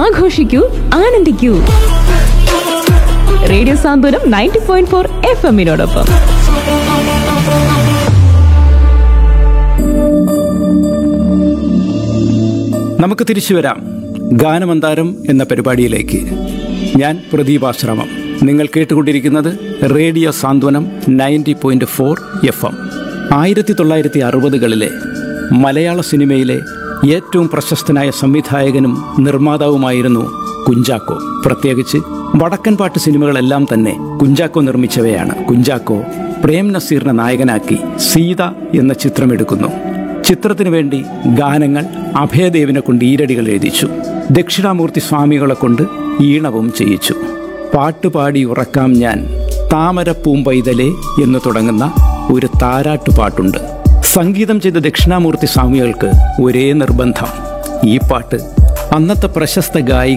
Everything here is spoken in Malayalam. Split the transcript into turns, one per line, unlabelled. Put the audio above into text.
ആഘോഷിക്കൂ ആനന്ദിക്കൂ radio Santhwanam ninety point four F എമ്മിനോടൊപ്പം
നമുക്ക് തിരിച്ചു വരാം ഗാനമന്താരം എന്ന പരിപാടിയിലേക്ക് ഞാൻ പ്രദീപാശ്രമം നിങ്ങൾ കേട്ടുകൊണ്ടിരിക്കുന്നത് radio Santhwanam ninety point four F M ആയിരത്തി തൊള്ളായിരത്തി അറുപതുകളിലെ മലയാള സിനിമയിലെ ഏറ്റവും പ്രശസ്തനായ സംവിധായകനും നിർമ്മാതാവുമായിരുന്നു കുഞ്ചാക്കോ പ്രത്യേകിച്ച് വടക്കൻ പാട്ട് സിനിമകളെല്ലാം തന്നെ കുഞ്ചാക്കോ നിർമ്മിച്ചവയാണ് കുഞ്ചാക്കോ പ്രേം നസീറിനെ നായകനാക്കി സീത എന്ന ചിത്രമെടുക്കുന്നു ചിത്രത്തിനു വേണ്ടി ഗാനങ്ങൾ അഭയദേവിനെ കൊണ്ട് ഈരടികൾ എഴുതിച്ചു ദക്ഷിണാമൂർത്തി സ്വാമികളെ കൊണ്ട് ഈണവും ചെയ്യിച്ചു പാട്ടുപാടി ഉറക്കാം ഞാൻ താമരപ്പൂമ്പൈതലേ എന്ന് തുടങ്ങുന്ന ഒരു താരാട്ടുപാട്ടുണ്ട് സംഗീതം ചെയ്ത ദക്ഷിണാമൂർത്തി സ്വാമികൾക്ക് ഒരേ നിർബന്ധം ഈ പാട്ട് അന്നത്തെ പ്രശസ്ത ഗായിക